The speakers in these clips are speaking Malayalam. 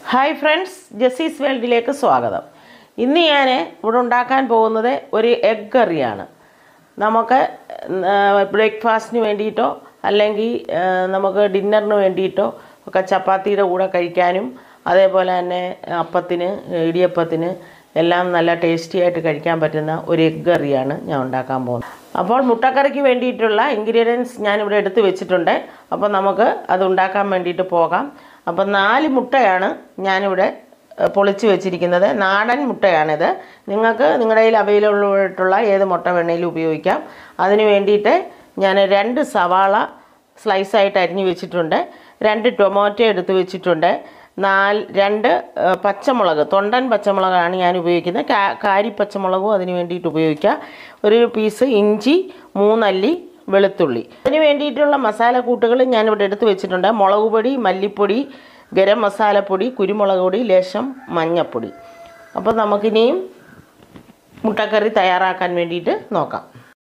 ഹായ് ഫ്രണ്ട്സ് ജസീസ് വേൾഡിലേക്ക് സ്വാഗതം ഇന്ന് ഞാൻ ഇവിടെ ഉണ്ടാക്കാൻ പോകുന്നത് ഒരു എഗ് കറിയാണ് നമുക്ക് ബ്രേക്ക്ഫാസ്റ്റിന് വേണ്ടിയിട്ടോ അല്ലെങ്കിൽ ആ, നമുക്ക് ഡിന്നറിന് വേണ്ടിയിട്ടോ ഒക്കെ ചപ്പാത്തിയുടെ കൂടെ കഴിക്കാനും അതേപോലെ തന്നെ അപ്പത്തിന് ഇടിയപ്പത്തിന് എല്ലാം നല്ല ടേസ്റ്റി ആയിട്ട് കഴിക്കാൻ പറ്റുന്ന ഒരു എഗ് കറിയാണ് ഞാൻ ഉണ്ടാക്കാൻ പോകുന്നത് അപ്പോൾ മുട്ടക്കറിക്ക് വേണ്ടിയിട്ടുള്ള ഇൻഗ്രീഡിയൻസ് ഞാനിവിടെ എടുത്ത് വെച്ചിട്ടുണ്ട് അപ്പോൾ നമുക്ക് അത് ഉണ്ടാക്കാൻ വേണ്ടിയിട്ട് പോകാം അപ്പോൾ നാല് മുട്ടയാണ് ഞാനിവിടെ ഏഹ്, പൊളിച്ച് വെച്ചിരിക്കുന്നത് നാടൻ മുട്ടയാണിത് നിങ്ങൾക്ക് നിങ്ങളുടെ കയ്യിൽ അവൈലബിൾ ആയിട്ടുള്ള ഏത് മുട്ട വേണമെങ്കിലും ഉപയോഗിക്കാം അതിന് വേണ്ടിയിട്ട് ഞാൻ രണ്ട് സവാള സ്ലൈസായിട്ട് അരിഞ്ഞ് വെച്ചിട്ടുണ്ട് രണ്ട് ടൊമാറ്റോ എടുത്ത് വെച്ചിട്ടുണ്ട് നാല് രണ്ട് ഏഹ്, പച്ചമുളക് തൊണ്ടൻ പച്ചമുളകാണ് ഞാൻ ഉപയോഗിക്കുന്നത് കാ കാരി പച്ചമുളകും അതിന് വേണ്ടിയിട്ട് ഉപയോഗിക്കാം ഒരു പീസ് ഇഞ്ചി മൂന്നല്ലി വെളുത്തുള്ളി അതിന് വേണ്ടിയിട്ടുള്ള മസാലക്കൂട്ടുകൾ ഞാനിവിടെ എടുത്ത് വെച്ചിട്ടുണ്ട് മുളക് പൊടി മല്ലിപ്പൊടി ഗരം മസാലപ്പൊടി കുരുമുളക് പൊടി ലേശം മഞ്ഞൾപ്പൊടി അപ്പോൾ നമുക്കിനിയും മുട്ടക്കറി തയ്യാറാക്കാൻ വേണ്ടിയിട്ട് നോക്കാം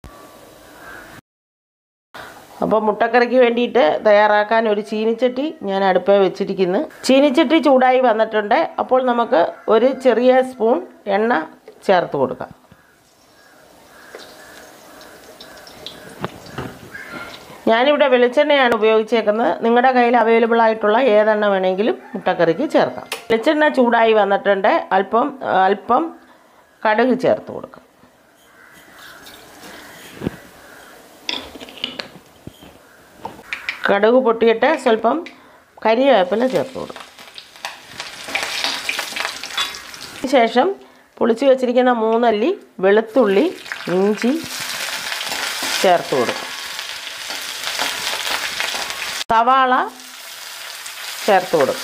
അപ്പോൾ മുട്ടക്കറിക്ക് വേണ്ടിയിട്ട് തയ്യാറാക്കാൻ ഒരു ചീനിച്ചട്ടി ഞാൻ അടുപ്പേ വെച്ചിരിക്കുന്നു ചീനിച്ചട്ടി ചൂടായി വന്നിട്ടുണ്ട് അപ്പോൾ നമുക്ക് ഒരു ചെറിയ സ്പൂൺ എണ്ണ ചേർത്ത് കൊടുക്കാം ഞാനിവിടെ വെളിച്ചെണ്ണയാണ് ഉപയോഗിച്ചേക്കുന്നത് നിങ്ങളുടെ കയ്യിൽ അവൈലബിൾ ആയിട്ടുള്ള ഏതെണ്ണ വേണമെങ്കിലും മുട്ടക്കറിക്ക് ചേർക്കാം വെളിച്ചെണ്ണ ചൂടായി വന്നിട്ടുണ്ട് അല്പം അല്പം കടുക് ചേർത്ത് കൊടുക്കാം കടുക് പൊട്ടിയിട്ട് സ്വല്പം കരിവേപ്പില ചേർത്ത് കൊടുക്കും ശേഷം പൊളിച്ച് വെച്ചിരിക്കുന്ന മൂന്നല്ലി വെളുത്തുള്ളി ഇഞ്ചി ചേർത്ത് കൊടുക്കും സവാള ചേർത്ത് കൊടുക്കും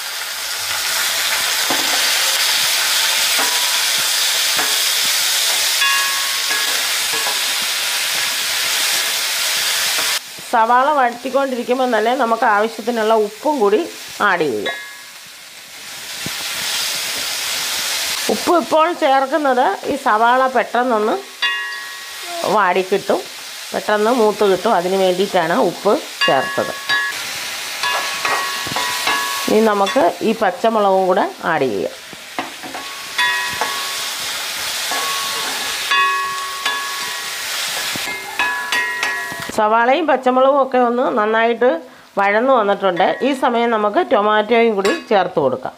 സവാള വഴറ്റിക്കൊണ്ടിരിക്കുമ്പോൾ തന്നെ നമുക്ക് ആവശ്യത്തിനുള്ള ഉപ്പും കൂടി ആഡ് ചെയ്യാം ഉപ്പ് ഇപ്പോൾ ചേർക്കുന്നത് ഈ സവാള പെട്ടെന്നൊന്ന് വാടിക്കിട്ടും പെട്ടെന്ന് മൂത്ത് കിട്ടും അതിന് വേണ്ടിയിട്ടാണ് ഉപ്പ് ചേർത്തത് ഇനി നമുക്ക് ഈ പച്ചമുളകും കൂടെ ആഡ് ചെയ്യാം സവാളയും പച്ചമുളകും ഒക്കെ ഒന്ന് നന്നായിട്ട് വഴന്നു വന്നിട്ടുണ്ട് ഈ സമയം നമുക്ക് ടൊമാറ്റോയും കൂടി ചേർത്ത് കൊടുക്കാം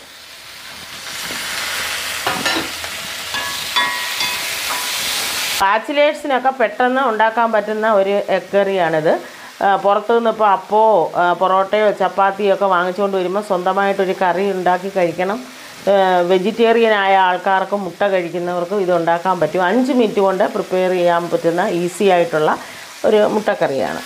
ബാച്ചിലേഴ്സിനൊക്കെ പെട്ടെന്ന് ഉണ്ടാക്കാൻ പറ്റുന്ന ഒരു എഗ് കറിയാണിത് ആ, പുറത്തു നിന്ന് ഇപ്പോൾ അപ്പോ ആ, പൊറോട്ടയോ ചപ്പാത്തിയോ ഒക്കെ വാങ്ങിച്ചുകൊണ്ട് വരുമ്പോൾ സ്വന്തമായിട്ടൊരു കറി ഉണ്ടാക്കി കഴിക്കണം വെജിറ്റേറിയൻ ആയ ആൾക്കാർക്കും മുട്ട കഴിക്കുന്നവർക്കും ഇത് ഉണ്ടാക്കാൻ പറ്റും അഞ്ച് മിനിറ്റ് കൊണ്ട് പ്രിപ്പയർ ചെയ്യാൻ പറ്റുന്ന ഈസി ആയിട്ടുള്ള ഒരു മുട്ടക്കറിയാണ്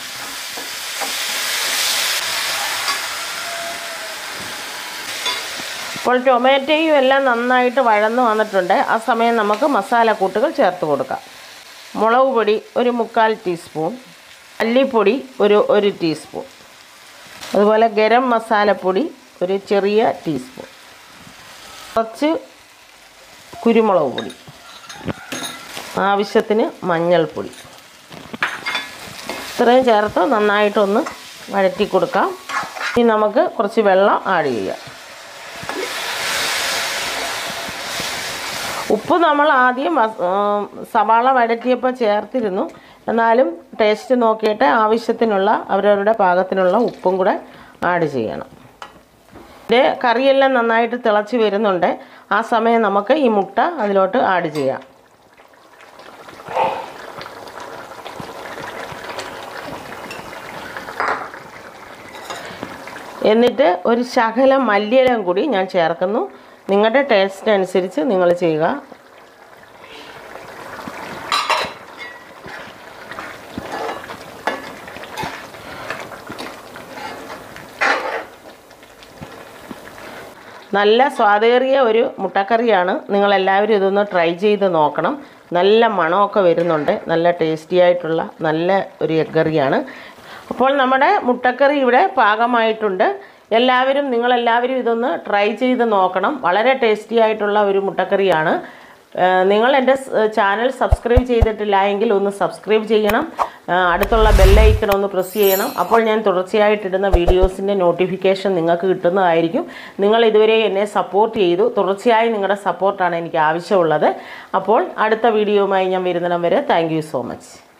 ഇപ്പോൾ ടൊമാറ്റോയും എല്ലാം നന്നായിട്ട് വഴന്ന് വന്നിട്ടുണ്ട് ആ സമയം നമുക്ക് മസാലക്കൂട്ടുകൾ ചേർത്ത് കൊടുക്കാം മുളക് പൊടി ഒരു മുക്കാൽ ടീസ്പൂൺ മല്ലിപ്പൊടി ഒരു ഒരു ടീസ്പൂൺ അതുപോലെ ഗരം മസാലപ്പൊടി ഒരു ചെറിയ ടീസ്പൂൺ കുറച്ച് കുരുമുളക് പൊടി ആവശ്യത്തിന് മഞ്ഞൾപ്പൊടി ഇത്രയും ചേർത്ത് നന്നായിട്ടൊന്ന് വഴറ്റി കൊടുക്കാം ഇനി നമുക്ക് കുറച്ച് വെള്ളം ആഡ് ചെയ്യാം ഉപ്പ് നമ്മൾ ആദ്യം മസ്- ആ, സവാള വഴറ്റിയപ്പോൾ ചേർത്തിരുന്നു എന്നാലും ടേസ്റ്റ് നോക്കിയിട്ട് ആവശ്യത്തിനുള്ള അവരവരുടെ പാകത്തിനുള്ള ഉപ്പും കൂടെ ആഡ് ചെയ്യണം ഇത് കറിയെല്ലാം നന്നായിട്ട് തിളച്ച് വരുന്നുണ്ട് ആ സമയം നമുക്ക് ഈ മുട്ട അതിലോട്ട് ആഡ് ചെയ്യാം എന്നിട്ട് ഒരു ശകലം മല്ലിയിലം കൂടി ഞാൻ ചേർക്കുന്നു നിങ്ങളുടെ ടേസ്റ്റ് അനുസരിച്ച് നിങ്ങൾ ചെയ്യുക നല്ല സ്വാദേറിയ ഒരു മുട്ടക്കറിയാണ് നിങ്ങളെല്ലാവരും ഇതൊന്ന് ട്രൈ ചെയ്ത് നോക്കണം നല്ല മണമൊക്കെ വരുന്നുണ്ട് നല്ല ടേസ്റ്റി ആയിട്ടുള്ള നല്ല ഒരു എഗ് കറിയാണ് അപ്പോൾ നമ്മുടെ മുട്ടക്കറി ഇവിടെ പാകമായിട്ടുണ്ട് എല്ലാവരും നിങ്ങളെല്ലാവരും ഇതൊന്ന് ട്രൈ ചെയ്ത് നോക്കണം വളരെ ടേസ്റ്റി ആയിട്ടുള്ള ഒരു മുട്ടക്കറിയാണ് ഏഹ് നിങ്ങൾ എൻ്റെ സ് ചാനൽ സബ്സ്ക്രൈബ് ചെയ്തിട്ടില്ല എങ്കിൽ ഒന്ന് സബ്സ്ക്രൈബ് ചെയ്യണം ഏഹ് അടുത്തുള്ള ബെല്ലൈക്കൺ ഒന്ന് പ്രസ് ചെയ്യണം അപ്പോൾ ഞാൻ തുടർച്ചയായിട്ടിടുന്ന വീഡിയോസിൻ്റെ നോട്ടിഫിക്കേഷൻ നിങ്ങൾക്ക് കിട്ടുന്നതായിരിക്കും നിങ്ങൾ ഇതുവരെ എന്നെ സപ്പോർട്ട് ചെയ്തു തുടർച്ചയായി നിങ്ങളുടെ സപ്പോർട്ടാണ് എനിക്ക് ആവശ്യമുള്ളത് അപ്പോൾ അടുത്ത വീഡിയോയുമായി ഞാൻ വരുന്നിടം വരെ താങ്ക് സോ മച്ച്